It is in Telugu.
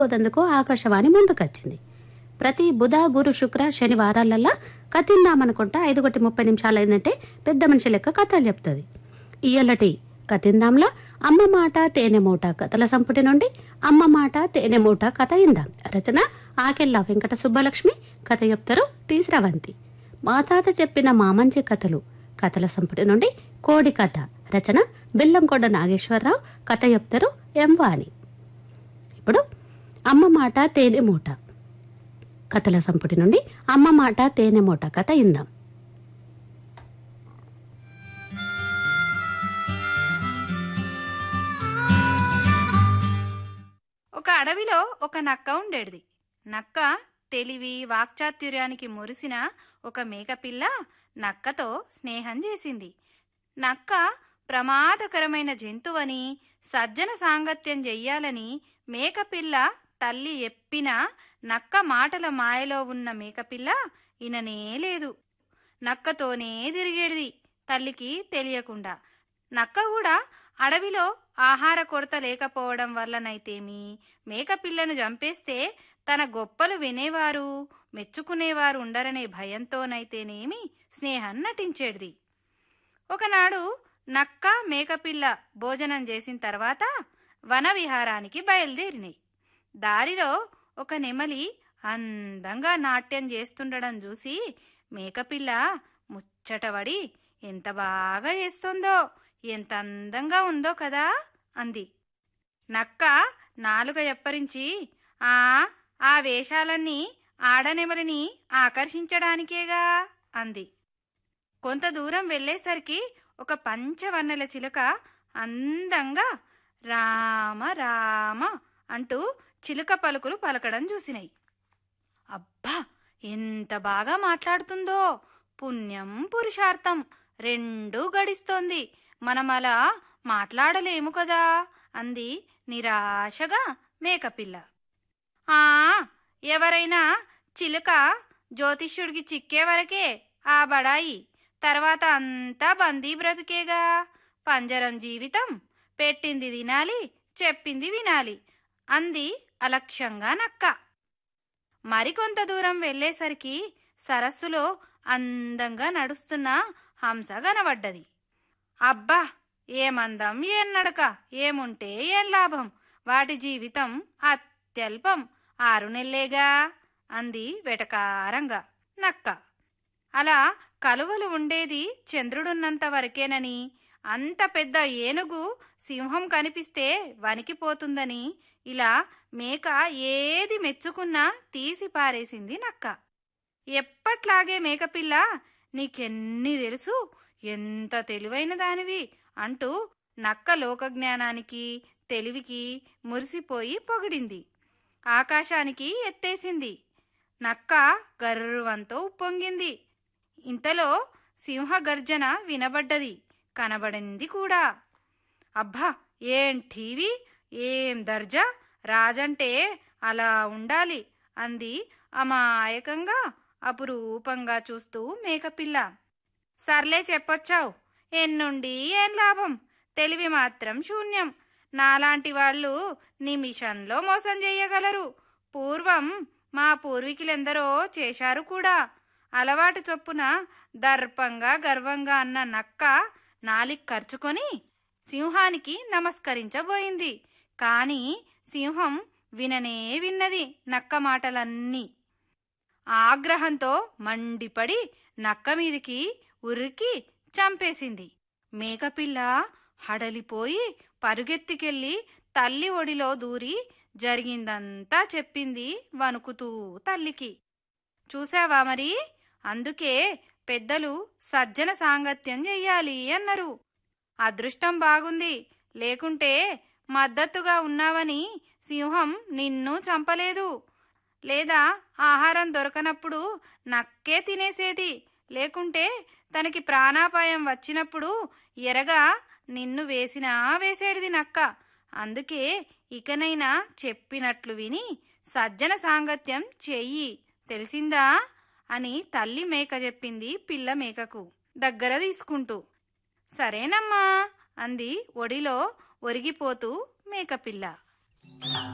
పోదందుకు ఆకాశవాణి ముందుకొచ్చింది ప్రతి బుధ గురు శుక్ర శనివారాలల్లా కథిందామనుకుంటా ఐదు గొట్టి ముప్పై నిమిషాలు అయిందంటే పెద్ద మనిషి లెక్క కథలు చెప్తుంది ఇయ్యలటి కథిందాంలా అమ్మ మాట తేనె మూట కథల సంపుటి నుండి అమ్మ మాట తేనె మూట కథ ఇందాం రచన ఆకెళ్ళ వెంకట సుబ్బలక్ష్మి కథ చెప్తారు టి స్రవంతి మా తాత చెప్పిన మామంచి కథలు కథల సంపుటి నుండి కోడి కథ రచన బెల్లంకొండ నాగేశ్వరరావు కథ చెప్తారు ఎం వాణి ఇప్పుడు అమ్మ మాట తేనె మూట కథల సంపుటి నుండి అమ్మ మాట తేనె మూట కథ ఇందాం ఒక అడవిలో ఒక నక్క ఉండేది నక్క తెలివి వాక్చాతుర్యానికి మురిసిన ఒక మేకపిల్ల నక్కతో స్నేహం చేసింది నక్క ప్రమాదకరమైన జంతువని సజ్జన సాంగత్యం చెయ్యాలని మేకపిల్ల తల్లి ఎప్పిన నక్క మాటల మాయలో ఉన్న మేకపిల్ల ఇననే లేదు నక్కతోనే తిరిగేది తల్లికి తెలియకుండా నక్క కూడా అడవిలో ఆహార కొరత లేకపోవడం వల్లనైతేమి మేకపిల్లను చంపేస్తే తన గొప్పలు వినేవారు మెచ్చుకునేవారు ఉండరనే భయంతోనైతేనేమి స్నేహం నటించేది ఒకనాడు నక్క మేకపిల్ల భోజనం చేసిన తర్వాత వన విహారానికి బయలుదేరినాయి దారిలో ఒక నెమలి అందంగా నాట్యం చేస్తుండడం చూసి మేకపిల్ల ముచ్చటపడి ఎంత బాగా చేస్తుందో ఎంత అందంగా ఉందో కదా అంది నక్క నాలుక ఎప్పరించి ఆ ఆ వేషాలన్నీ ఆడనెమలిని ఆకర్షించడానికేగా అంది కొంత దూరం వెళ్ళేసరికి ఒక పంచవర్ణల చిలుక అందంగా రామ రామ అంటూ చిలుక పలుకులు పలకడం చూసినాయి అబ్బా ఎంత బాగా మాట్లాడుతుందో పుణ్యం పురుషార్థం రెండూ గడిస్తోంది మనం అలా మాట్లాడలేము కదా అంది నిరాశగా మేకపిల్ల ఆ ఎవరైనా చిలుక జ్యోతిష్యుడికి చిక్కే వరకే ఆ బడాయి తర్వాత అంతా బందీ బ్రతుకేగా పంజరం జీవితం పెట్టింది తినాలి చెప్పింది వినాలి అంది అలక్ష్యంగా నక్క మరికొంత దూరం వెళ్ళేసరికి సరస్సులో అందంగా నడుస్తున్న హంస కనబడ్డది అబ్బా ఏమందం ఏం నడక ఏముంటే ఏం లాభం వాటి జీవితం అత్యల్పం ఆరు నెల్లేగా అంది వెటకారంగా నక్క అలా కలువలు ఉండేది చంద్రుడున్నంత వరకేనని అంత పెద్ద ఏనుగు సింహం కనిపిస్తే వణికిపోతుందని ఇలా మేక ఏది మెచ్చుకున్నా తీసి పారేసింది నక్క ఎప్పట్లాగే మేకపిల్ల నీకెన్ని తెలుసు ఎంత తెలివైన దానివి అంటూ నక్క లోకజ్ఞానానికి తెలివికి మురిసిపోయి పొగిడింది ఆకాశానికి ఎత్తేసింది నక్క గర్వంతో ఉప్పొంగింది ఇంతలో సింహ గర్జన వినబడ్డది కనబడింది కూడా అబ్బా ఏం టీవీ ఏం దర్జా రాజంటే అలా ఉండాలి అంది అమాయకంగా అపురూపంగా చూస్తూ మేకపిల్ల సర్లే చెప్పొచ్చావు ఎన్నుండి ఏం లాభం తెలివి మాత్రం శూన్యం నాలాంటి వాళ్ళు నిమిషంలో మోసం చెయ్యగలరు పూర్వం మా పూర్వీకులెందరో చేశారు కూడా అలవాటు చొప్పున దర్పంగా గర్వంగా అన్న నక్క నాలిక్ ఖర్చుకొని సింహానికి నమస్కరించబోయింది కాని సింహం విననే విన్నది నక్క మాటలన్నీ ఆగ్రహంతో మండిపడి నక్క మీదికి ఉరికి చంపేసింది మేకపిల్ల హడలిపోయి పరుగెత్తికెళ్ళి తల్లి ఒడిలో దూరి జరిగిందంతా చెప్పింది వణుకుతూ తల్లికి చూసావా మరి అందుకే పెద్దలు సజ్జన సాంగత్యం చెయ్యాలి అన్నారు అదృష్టం బాగుంది లేకుంటే మద్దతుగా ఉన్నావని సింహం నిన్ను చంపలేదు లేదా ఆహారం దొరకనప్పుడు నక్కే తినేసేది లేకుంటే తనకి ప్రాణాపాయం వచ్చినప్పుడు ఎరగా నిన్ను వేసినా వేసేడిది నక్క అందుకే ఇకనైనా చెప్పినట్లు విని సజ్జన సాంగత్యం చెయ్యి తెలిసిందా అని తల్లి మేక చెప్పింది పిల్ల మేకకు దగ్గర తీసుకుంటూ సరేనమ్మా అంది ఒడిలో ఒరిగిపోతూ మేకపిల్ల